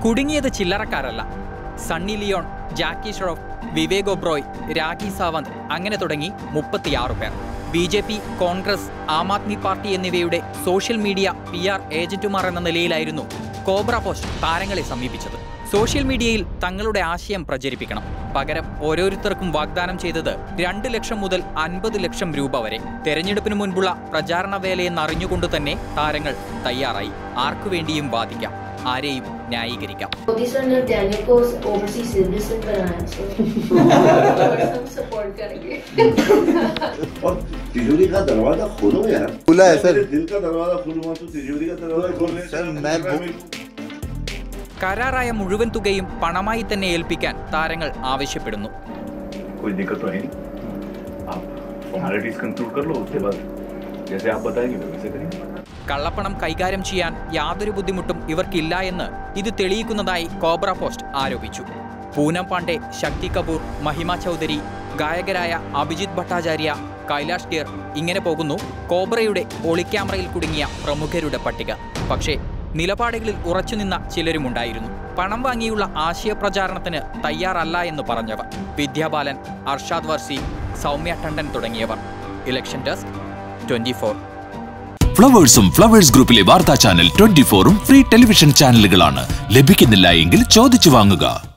കുടുങ്ങിയത് ചില്ലറക്കാരല്ല സണ്ണി ലിയോൺ ജാക്കി ഷ്രോഫ് വിവേക് ഒബ്രോയ് രാഖി സാവന്ത് അങ്ങനെ തുടങ്ങി മുപ്പത്തിയാറ് പേർ B J P Congress Aam Aadmi Party എന്നിവയുടെ സോഷ്യൽ മീഡിയ പി ആർ ഏജന്റുമാർ എന്ന നിലയിലായിരുന്നു കോബ്ര പോസ്റ്റ് താരങ്ങളെ സമീപിച്ചത് സോഷ്യൽ മീഡിയയിൽ തങ്ങളുടെ ആശയം പ്രചരിപ്പിക്കണം പകരം ഓരോരുത്തർക്കും വാഗ്ദാനം ചെയ്തത് രണ്ട് ലക്ഷം മുതൽ അൻപത് ലക്ഷം രൂപ വരെ തെരഞ്ഞെടുപ്പിന് മുൻപുള്ള പ്രചാരണ വേലയെന്നറിഞ്ഞുകൊണ്ട് തന്നെ താരങ്ങൾ തയ്യാറായി ആർക്കു വേണ്ടിയും വാദിക്കാം ആരെയും ന്യായീകരിക്കാം मोदी सर ने डैनियल को ओवरसीज सिटीजन बनाया है सब सपोर्ट करेंगे और तिजोरी का दरवाजा खोलो यार खुला है, सर। मेरे दिल का दरवाजा खुलूंगा तो तिजोरी का दरवाजा खोलने से सर, मैं मेरा वो- കരാറായ മുഴുവൻ തുകയും പണമായി തന്നെ ഏൽപ്പിക്കാൻ താരങ്ങൾ ആവശ്യപ്പെടുന്നു कोई दिक्कत तो है नहीं आप फॉर्मेलिटीज कंक्लूड कर लो उसके बाद जैसे आप बताएंगे वैसे करेंगे കള്ളപ്പണം കൈകാര്യം ചെയ്യാൻ യാതൊരു ബുദ്ധിമുട്ടും ഇവർക്കില്ല എന്ന് ഇത് തെളിയിക്കുന്നതായി കോബ്ര പോസ്റ്റ് ആരോപിച്ചു പൂനം പാണ്ഡെ ശക്തി കപൂർ മഹിമ ചൗധരി ഗായകരായ അഭിജിത് ഭട്ടാചാര്യ കൈലാഷ് ഡിയർ ഇങ്ങനെ പോകുന്നു കോബ്രയുടെ ഒളിക്യാമറയിൽ കുടുങ്ങിയ പ്രമുഖരുടെ പട്ടിക പക്ഷേ നിലപാടുകളിൽ ഉറച്ചുനിന്ന ചിലരുമുണ്ടായിരുന്നു പണം വാങ്ങിയുള്ള ആശയപ്രചാരണത്തിന് തയ്യാറല്ല എന്ന് പറഞ്ഞവർ വിദ്യാബാലൻ അർഷാദ് വർസി സൗമ്യ ടണ്ടൻ തുടങ്ങിയവർ ഇലക്ഷൻ ഡെസ്ക് ട്വന്റി ഫ്ലവേഴ്സും ഫ്ലവേഴ്സ് ഗ്രൂപ്പിലെ വാർത്താ ചാനൽ ട്വന്റി ഫോറും ഫ്രീ ടെലിവിഷൻ ചാനലുകളാണ് ലഭിക്കുന്നില്ല എങ്കിൽ ചോദിച്ചു വാങ്ങുക